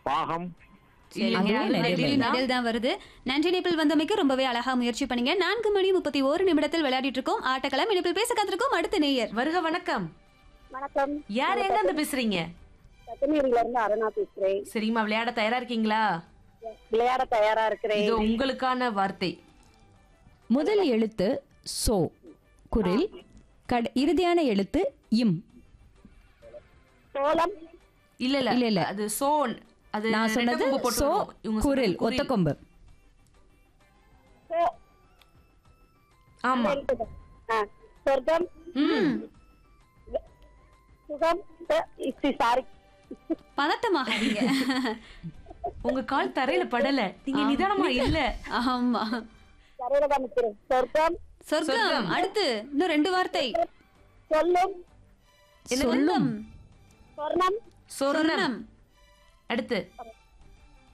பாகம் சரிங்க அதுவும் அது நெடில் நெடில் தான். நெடில் தான் வருது நன்றி இணைப்பில் வந்தமைக்கு ரொம்பவே அழகா முயற்சி பண்ணீங்க நான்கு மணி முப்பத்தி ஓரு நிமிடத்தில் விளையாடிட்டு இருக்கோம் ஆட்டக்களம் இணைப்பில் பேச காத்திருக்கோம் அடுத்த நேயர் வருக வணக்கம் வணக்கம் யார் எங்க இருந்து பேசுறீங்க ரத்தனகிரில இருந்து அருணா பேசுறேன் சரிம்மா விளையாட தயாரா இருக்கீங்களா விளையாட தயாரா இருக்கிறேன் இது உங்களுக்கான வார்த்தை முதல் எழுத்து சோ குரில் கட இறுதியான எழுத்து இம் சோளம் இல்ல இல்ல இல்ல, இல்ல. அது சோன் அது நான் ரெட்டை சொன்னது கொம்பு சோ போட்டுருவோம். இவங்க சொன்னது குரில் ஒத்த கொம்பு சோ- ஆமா ஆ, சொர்க்கம் ம் சுகம் சாரி பதட்டமாகாதீங்க உங்க கால் தரையில படல நீங்க நிதானமா இல்ல ஆமா கரையில தான் நிக்கிறேன் சொர்க்கம் சொர்க்கம் அடுத்து இன்னும் ரெண்டு வார்த்தை சொல்லும் சொல்லும் சொர்ணம் சொர்ணம் சொர்ணம் அடுத்து